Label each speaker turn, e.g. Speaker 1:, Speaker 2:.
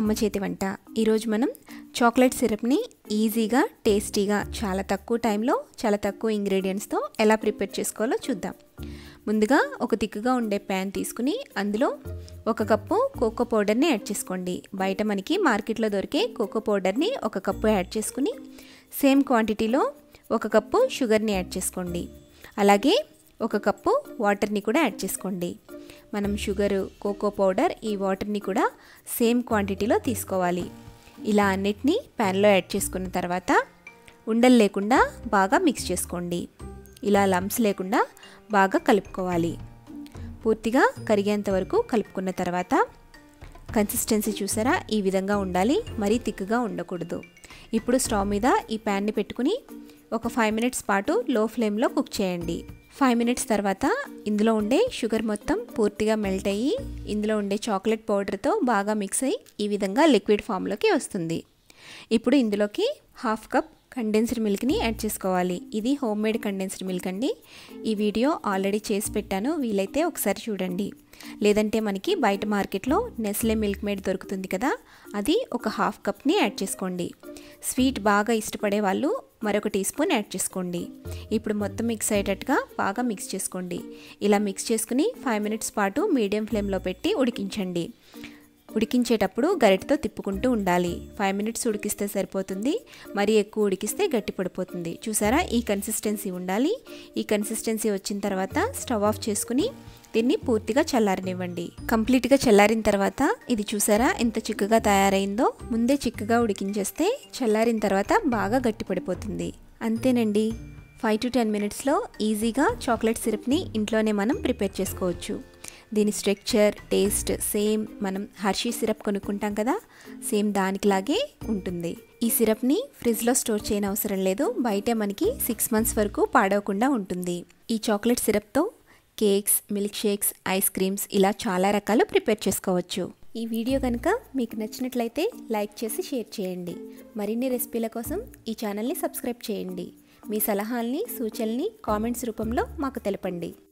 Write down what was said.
Speaker 1: అమ్మ చేతి వంట ఈరోజు మనం చాక్లెట్ సిరప్ని ఈజీగా టేస్టీగా చాలా తక్కువ టైంలో చాలా తక్కువ ఇంగ్రీడియంట్స్తో ఎలా ప్రిపేర్ చేసుకోవాలో చూద్దాం ముందుగా ఒక తిక్కుగా ఉండే ప్యాన్ తీసుకుని అందులో ఒక కప్పు కోకో పౌడర్ని యాడ్ చేసుకోండి బయట మనకి మార్కెట్లో దొరికే కోకో పౌడర్ని ఒక కప్పు యాడ్ చేసుకుని సేమ్ క్వాంటిటీలో ఒక కప్పు షుగర్ని యాడ్ చేసుకోండి అలాగే ఒక కప్పు వాటర్ని కూడా యాడ్ చేసుకోండి మనం షుగరు కోకో పౌడర్ ఈ వాటర్ని కూడా సేమ్ క్వాంటిటీలో తీసుకోవాలి ఇలా అన్నిటినీ ప్యాన్లో యాడ్ చేసుకున్న తర్వాత ఉండలు లేకుండా బాగా మిక్స్ చేసుకోండి ఇలా లమ్స్ లేకుండా బాగా కలుపుకోవాలి పూర్తిగా కరిగేంత వరకు కలుపుకున్న తర్వాత కన్సిస్టెన్సీ చూసారా ఈ విధంగా ఉండాలి మరీ తిక్కుగా ఉండకూడదు ఇప్పుడు స్టవ్ మీద ఈ ప్యాన్ని పెట్టుకుని ఒక ఫైవ్ మినిట్స్ పాటు లో ఫ్లేమ్లో కుక్ చేయండి ఫైవ్ మినిట్స్ తర్వాత ఇందులో ఉండే షుగర్ మొత్తం పూర్తిగా మెల్ట్ అయ్యి ఇందులో ఉండే చాక్లెట్ పౌడర్తో బాగా మిక్స్ అయ్యి ఈ విధంగా లిక్విడ్ ఫామ్లోకి వస్తుంది ఇప్పుడు ఇందులోకి హాఫ్ కప్ కండెన్స్డ్ మిల్క్ని యాడ్ చేసుకోవాలి ఇది హోమ్ మేడ్ కండెన్స్డ్ మిల్క్ అండి ఈ వీడియో ఆల్రెడీ చేసి పెట్టాను వీలైతే ఒకసారి చూడండి లేదంటే మనకి బయట మార్కెట్లో నెస్లే మిల్క్ మేడ్ దొరుకుతుంది కదా అది ఒక హాఫ్ కప్ని యాడ్ చేసుకోండి స్వీట్ బాగా ఇష్టపడే వాళ్ళు మరొక టీ స్పూన్ యాడ్ చేసుకోండి ఇప్పుడు మొత్తం మిక్స్ అయ్యేటట్టుగా బాగా మిక్స్ చేసుకోండి ఇలా మిక్స్ చేసుకుని ఫైవ్ మినిట్స్ పాటు మీడియం ఫ్లేమ్లో పెట్టి ఉడికించండి ఉడికించేటప్పుడు గరిటతో తిప్పుకుంటూ ఉండాలి ఫైవ్ మినిట్స్ ఉడికిస్తే సరిపోతుంది మరీ ఎక్కువ ఉడికిస్తే గట్టి పడిపోతుంది చూసారా ఈ కన్సిస్టెన్సీ ఉండాలి ఈ కన్సిస్టెన్సీ వచ్చిన తర్వాత స్టవ్ ఆఫ్ చేసుకుని దీన్ని పూర్తిగా చల్లారనివ్వండి కంప్లీట్గా చల్లారిన తర్వాత ఇది చూసారా ఎంత చిక్కగా తయారైందో ముందే చిక్కగా ఉడికించేస్తే చల్లారిన తర్వాత బాగా గట్టి పడిపోతుంది అంతేనండి ఫైవ్ టు టెన్ మినిట్స్లో ఈజీగా చాక్లెట్ సిరప్ని ఇంట్లోనే మనం ప్రిపేర్ చేసుకోవచ్చు దీని స్ట్రక్చర్ టేస్ట్ సేమ్ మనం హర్షీ సిరప్ కొనుక్కుంటాం కదా సేమ్ దానికిలాగే ఉంటుంది ఈ సిరప్ని ఫ్రిడ్జ్లో స్టోర్ చేయని అవసరం లేదు బయటే మనకి సిక్స్ మంత్స్ వరకు పాడవకుండా ఉంటుంది ఈ చాక్లెట్ సిరప్తో cakes milkshakes ice creams ఇలా చాలా రకాలు ప్రిపేర్ చేసుకోవచ్చు ఈ వీడియో కనుక మీకు నచ్చినట్లయితే లైక్ చేసి షేర్ చేయండి మరిన్ని రెసిపీల కోసం ఈ ఛానల్ని సబ్స్క్రైబ్ చేయండి మీ సలహాల్ని సూచనల్ని కామెంట్స్ రూపంలో మాకు తెలపండి